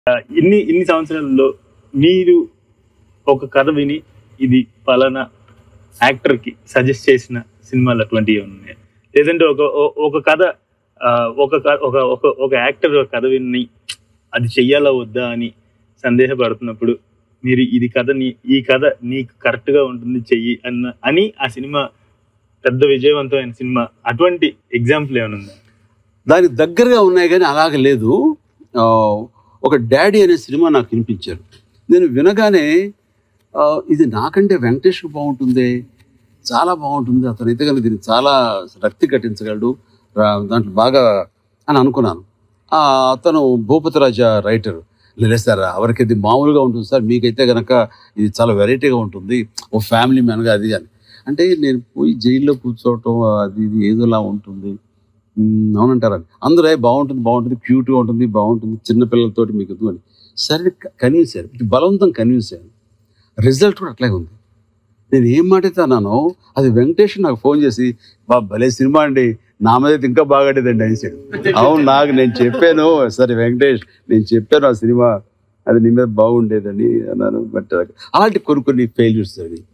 ఇన్ని ఇన్ని సంవత్సరాల్లో మీరు ఒక కథ విని ఇది పలానా యాక్టర్ కి సజెస్ట్ చేసిన సినిమాలు అటువంటివి ఉన్నాయి లేదంటే ఒక ఓ- ఒక కథ ఆ, ఒక క- ఒక ఒక ఒక యాక్టర్ ఒక కథ విని అది చెయ్యాలా వద్దా అని సందేహపడుతున్నప్పుడు మీరు ఇది కథని ఈ కథ నీకు కరెక్ట్ గా ఉంటుంది చెయ్యి అన్న అని ఆ సినిమా పెద్ద విజయవంతమైన సినిమా అటువంటి ఎగ్జాంపుల్ ఏమైనా ఉందా దానికి దగ్గరగా ఉన్నాయి కానీ అలాగ లేదు ఆ, ఒక డాడీ అనే సినిమా నాకు వినిపించారు నేను వినగానే ఆ, ఇది నాకంటే వెంకటేష్కి బాగుంటుంది చాలా బాగుంటుంది అతను అయితే కనుక దీన్ని చాలా రక్తి కట్టించగలడు రా- దాంట్లో బాగా అని అనుకున్నాను ఆ, అతను భూపతి రాజా రైటర్ లేదు సార్ ఎవరికి ఇది మామూలుగా ఉంటుంది సార్ మీకైతే కనుక ఇది చాలా వెరైటీగా ఉంటుంది ఓ ఫ్యామిలీ మ్యాన్గా అది అని అంటే నేను పోయి జైల్లో కూర్చోవటం అది ఇది ఏదోలా ఉంటుంది మ్మ్, అవునంటారా అందరూ "ఏ, బాగుంటుంది బాగుంటుంది క్యూట్గా ఉంటుంది బాగుంటుంది చిన్న పిల్లలతోటి మీకు ఎందుకు అని సరే కన్విన్స్ అయ్యారు ఇది బలవంతం కన్విన్స్ అయ్యాను రిజల్ట్ కూడా అట్లాగే ఉంది నేను ఏం మాటైతే అన్నానో అది వెంకటేష్ నాకు ఫోన్ చేసి బా భలే సినిమా అండి నా మీద అయితే ఇంకా బాగాడేదండి అనేసాడు అవును నాకు నేను చెప్పాను సరే వెంకటేష్ నేను చెప్పాను ఆ సినిమా అది నీ మీద బాగుండేదని అన్నాను బట్ అలాంటి కొన్ని కొన్ని ఫెయిల్యూర్స్ జరిగాయి